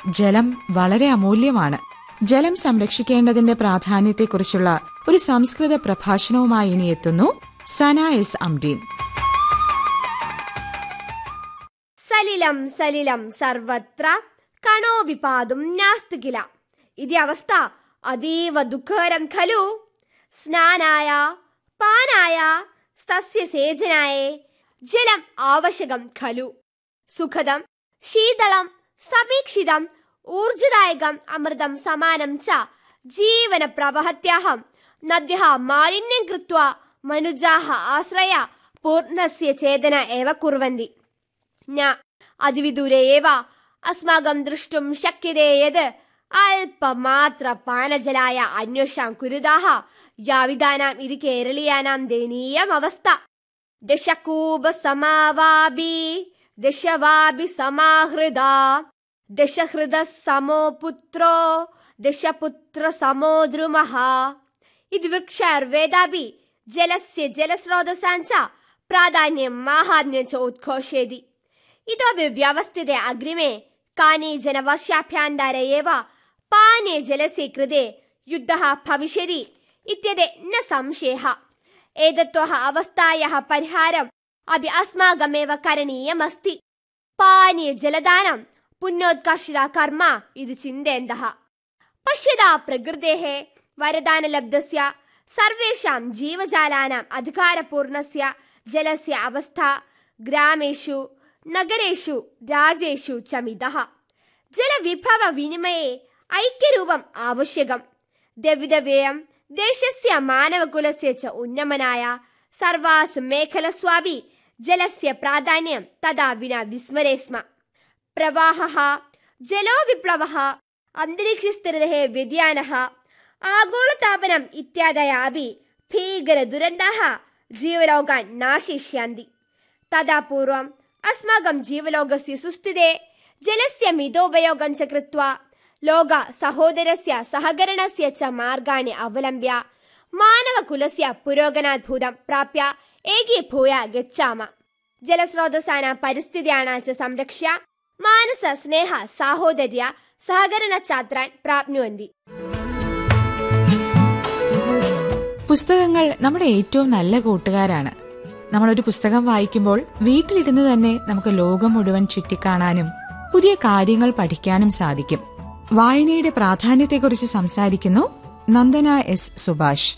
ജലം വളരെ അമൂല്യമാണ് ജലം സംരക്ഷിക്കേണ്ടതിന്റെ പ്രാധാന്യത്തെക്കുറിച്ചുള്ള ഒരു സംസ്കൃത പ്രഭാഷണവുമായി ഇനി എത്തുന്നു സന എസ് അംഡീൻ സലിലം സലിലം സർവത്ര കണോപി പാതും നാസ്തി കില ഇതി അവസ്ഥ അതീവ ദുഃഖകരം ഖലു സ്നാനായ പാനായ സസ്യസേചനായ ജലം ആവശ്യകം ഖലു സുഖദം ശീതളം സമീക്ഷിതം ഊർജദായകം അമൃതം സമാനം ച ജീവന പ്രവഹത്യാഹം നദ്യഃ മാലിന്യം കൃത്വ മനുജാഹ ആശ്രയ പൂർണ്ണസ്യ ചേതന ഏവ കുർവന്തി ന അതിവിദൂരെ ഏവ അസ്മാകം ദൃഷ്ടും ശക്യതേ യത് അല്പമാത്ര പാനജലായ അന്വേഷാം കുരുതാഹ യാവിധാനാം ഇത് കേരളീയാനാം ദയനീയം അവസ്ഥ ദശകൂപ സമാവാബി ദശവാബി സമാഹൃദ ദശഹൃദ സമോ പുത്രോ ദശപുത്ര സമോ ദ്രുമഃ ഇത് വൃക്ഷാർവേദാപി ജലസ്യ ജലസ്രോതസാഞ്ച പ്രാധാന്യം മാഹാത്മ്യം ച ഉദ്ഘോഷേതി ഇതോപി വ്യവസ്ഥിതെ അഗ്രിമേ കാനിചന വർഷാഭ്യന്തര ഏവ പാനീയ ജലസ്യ കൃതെ യുദ്ധः ഭവിഷ്യതി ഇത്യതെ ന സംശയः एतत्त्वः अवस्थायाः परिहारम् अपि अस्माकमेव करणीयमस्ति पानीयजलदानं पुण्योत्कर्षिता कर्म इति चिन्तयन्तः पश्यता प्रकृतेः वरदानलब्धस्य सर्वेषां जीवजालानाम् अधिकारपूर्णस्य जलस्य अवस्था ग्रामेषु नगरेषु राज्येषु च मितः जलविभवविनिमये ऐक्यरूपम् आवश्यकम् द्रविडव्ययं देशस्य मानवकुलस्य च उन्नमनाय सर्वासु മേഖലസ്വാപി ജലസ്യ പ്രാധാന്യം തഥാ വിന വിസ്മരേ സ്മ പ്രവാഹः ജലോ വിപ്ലവः അന്തരീക്ഷസ്ഥിരതः വ്യതിയാനः ആഗോളതാപനം ഇത്യാദയ अपि ഭീകരദുരന്താः ജീവലോകാन् നാശയിष्यन्ति तदा पूर्वम् अस्माकं जीवलोकस्य सुस्थिते जलस्य मितोपयोगं च कृत्वा ലോക സഹോദരസ്യ സഹകരണസ്യ ച മാർഗാണി അവലംബ്യ മാനവകുലസ്യ പുരോഗനാത്ഭുതം പ്രാപ്യ ഏകീഭൂയ ഗച്ഛാമ ജലസ്രോതസാന പരിസ്ഥിതിയാണ് ച സംരക്ഷ്യ മാനസ സ്നേഹ സാഹോദര്യ സഹകരണ ഛാത്രാൻ പ്രാപ്നുവന്തി പുസ്തകങ്ങൾ നമ്മുടെ ഏറ്റവും നല്ല കൂട്ടുകാരാണ് നമ്മളൊരു പുസ്തകം വായിക്കുമ്പോൾ വീട്ടിലിരുന്ന് തന്നെ നമുക്ക് ലോകം മുഴുവൻ ചുറ്റിക്കാണാനും പുതിയ കാര്യങ്ങൾ പഠിക്കാനും സാധിക്കും വായനയുടെ പ്രാധാന്യത്തെക്കുറിച്ച് സംസാരിക്കുന്നു നന്ദന എസ് സുഭാഷ്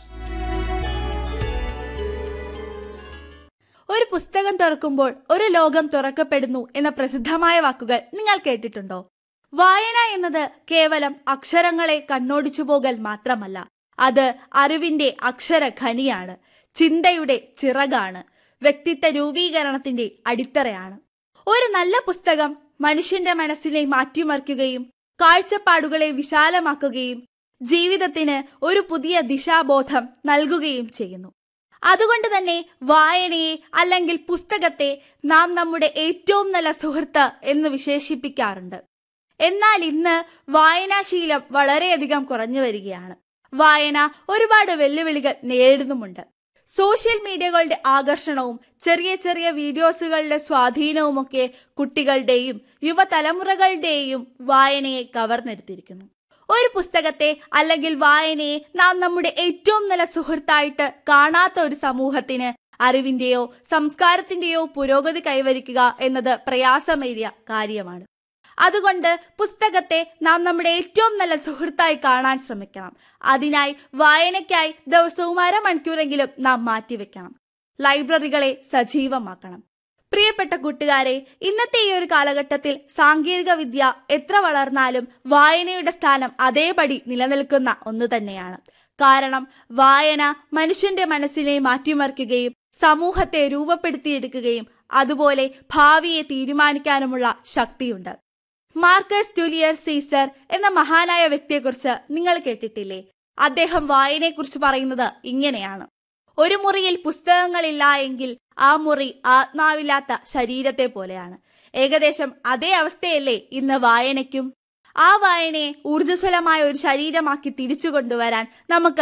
ഒരു പുസ്തകം തുറക്കുമ്പോൾ ഒരു ലോകം തുറക്കപ്പെടുന്നു എന്ന പ്രസിദ്ധമായ വാക്കുകൾ നിങ്ങൾ കേട്ടിട്ടുണ്ടോ വായന എന്നത് കേവലം അക്ഷരങ്ങളെ കണ്ണോടിച്ചു പോകൽ മാത്രമല്ല അത് അറിവിന്റെ അക്ഷര ഖനിയാണ് ചിന്തയുടെ ചിറകാണ് വ്യക്തിത്വ രൂപീകരണത്തിന്റെ അടിത്തറയാണ് ഒരു നല്ല പുസ്തകം മനുഷ്യന്റെ മനസ്സിനെ മാറ്റിമറിക്കുകയും കാഴ്ചപ്പാടുകളെ വിശാലമാക്കുകയും ജീവിതത്തിന് ഒരു പുതിയ ദിശാബോധം നൽകുകയും ചെയ്യുന്നു അതുകൊണ്ട് തന്നെ വായനയെ അല്ലെങ്കിൽ പുസ്തകത്തെ നാം നമ്മുടെ ഏറ്റവും നല്ല സുഹൃത്ത് എന്ന് വിശേഷിപ്പിക്കാറുണ്ട് എന്നാൽ ഇന്ന് വായനാശീലം വളരെയധികം കുറഞ്ഞു വരികയാണ് വായന ഒരുപാട് വെല്ലുവിളികൾ നേരിടുന്നുമുണ്ട് സോഷ്യൽ മീഡിയകളുടെ ആകർഷണവും ചെറിയ ചെറിയ വീഡിയോസുകളുടെ സ്വാധീനവുമൊക്കെ കുട്ടികളുടെയും യുവതലമുറകളുടെയും വായനയെ കവർന്നെടുത്തിരിക്കുന്നു ഒരു പുസ്തകത്തെ അല്ലെങ്കിൽ വായനയെ നാം നമ്മുടെ ഏറ്റവും നല്ല സുഹൃത്തായിട്ട് കാണാത്ത ഒരു സമൂഹത്തിന് അറിവിന്റെയോ സംസ്കാരത്തിന്റെയോ പുരോഗതി കൈവരിക്കുക എന്നത് പ്രയാസമേറിയ കാര്യമാണ് അതുകൊണ്ട് പുസ്തകത്തെ നാം നമ്മുടെ ഏറ്റവും നല്ല സുഹൃത്തായി കാണാൻ ശ്രമിക്കണം അതിനായി വായനയ്ക്കായി ദിവസവും അരമണിക്കൂറെങ്കിലും നാം മാറ്റിവെക്കണം ലൈബ്രറികളെ സജീവമാക്കണം പ്രിയപ്പെട്ട കൂട്ടുകാരെ ഇന്നത്തെ ഈ ഒരു കാലഘട്ടത്തിൽ സാങ്കേതിക വിദ്യ എത്ര വളർന്നാലും വായനയുടെ സ്ഥാനം അതേപടി നിലനിൽക്കുന്ന ഒന്ന് തന്നെയാണ് കാരണം വായന മനുഷ്യന്റെ മനസ്സിനെ മാറ്റിമറിക്കുകയും സമൂഹത്തെ രൂപപ്പെടുത്തിയെടുക്കുകയും അതുപോലെ ഭാവിയെ തീരുമാനിക്കാനുമുള്ള ശക്തിയുണ്ട് മാർക്കസ് ജൂലിയർ സീസർ എന്ന മഹാനായ വ്യക്തിയെക്കുറിച്ച് നിങ്ങൾ കേട്ടിട്ടില്ലേ അദ്ദേഹം വായനയെക്കുറിച്ച് പറയുന്നത് ഇങ്ങനെയാണ് ഒരു മുറിയിൽ പുസ്തകങ്ങളില്ല എങ്കിൽ ആ മുറി ആത്മാവില്ലാത്ത ശരീരത്തെ പോലെയാണ് ഏകദേശം അതേ അവസ്ഥയല്ലേ ഇന്ന് വായനയ്ക്കും ആ വായനയെ ഊർജ്ജസ്വലമായ ഒരു ശരീരമാക്കി തിരിച്ചു കൊണ്ടുവരാൻ നമുക്ക്